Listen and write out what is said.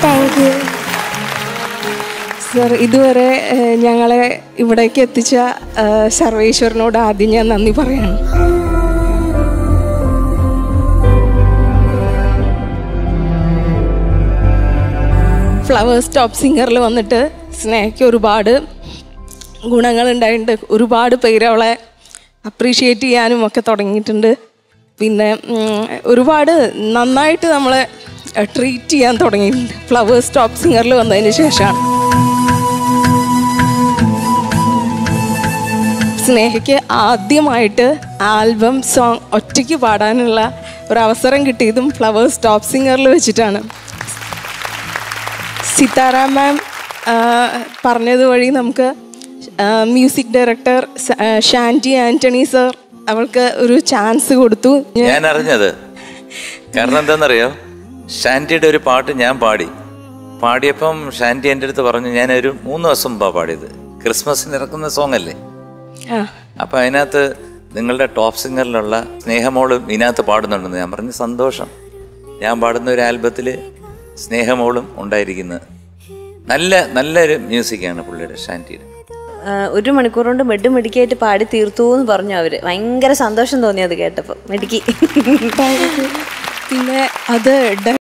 thank you sir ഇതുവരെ ഏഹ്, ഞങ്ങളെ ഇവിടേക്ക് എത്തിച്ച ഏഹ്, സർവേശ്വരനോട് ആദ്യം ഞാൻ നന്ദി പറയാണ് ഫ്ലവേഴ്സ് ടോപ്പ് സിംഗറിൽ വന്നിട്ട് സ്നേഹയ്ക്ക് ഒരുപാട് ഗുണങ്ങളുണ്ടായിട്ടുണ്ട് ഒരുപാട് പേര് അവളെ അപ്രീഷിയേറ്റ് ചെയ്യാനും ഒക്കെ തുടങ്ങിയിട്ടുണ്ട് പിന്നെ ഉം, ഒരുപാട് നന്നായിട്ട് നമ്മളെ ട്രീറ്റ് ചെയ്യാൻ തുടങ്ങിയിട്ടുണ്ട് ഫ്ലവേഴ്സ് ടോപ്പ് സിംഗറിൽ വന്നതിന് ശേഷമാണ് സ്നേഹയ്ക്ക് ആദ്യമായിട്ട് ആൽബം സോങ് ഒറ്റയ്ക്ക് പാടാനുള്ള ഒരു അവസരം കിട്ടിയതും ഫ്ലവേഴ്സ് ടോപ്പ് സിംഗറിൽ വെച്ചിട്ടാണ് സിതാര മാം പറഞ്ഞത് വഴി നമുക്ക് music director Shanty Antony sir അവൾക്ക് ഒരു ചാൻസ് കൊടുത്തു ഞാൻ അറിഞ്ഞത് കാരണം എന്താണെന്നറിയോ ഷാൻറ്റിയുടെ ഒരു പാട്ട് ഞാൻ പാടി പാടിയപ്പം ഷാൻറ്റി എൻ്റെ അടുത്ത് പറഞ്ഞു ഞാൻ ഒരു മൂന്ന് ദിവസം മുമ്പാ പാടിയത് ക്രിസ്മസിന് ഇറക്കുന്ന സോങ് അല്ലേ ആ അപ്പം അതിനകത്ത് നിങ്ങളുടെ ടോപ്പ് സിംഗറിലുള്ള സ്നേഹമോളും ഇതിനകത്ത് പാടുന്നുണ്ടെന്ന് ഞാൻ പറഞ്ഞു സന്തോഷം ഞാൻ പാടുന്ന ഒരു ആൽബത്തിൽ സ്നേഹമോളും ഉണ്ടായിരിക്കുന്നത് നല്ല നല്ലൊരു മ്യൂസിക്കാണ് പുള്ളിയുടെ ഷാൻറ്റിയുടെ ആ, ഒരു മണിക്കൂർ കൊണ്ട് മെഡ് മെഡിക്കായിട്ട് പാടി തീർത്തു എന്ന് പറഞ്ഞു അവര് ഭയങ്കര സന്തോഷം തോന്നി അത് കേട്ടപ്പോൾ മെഡിക്കി പിന്നെ അത്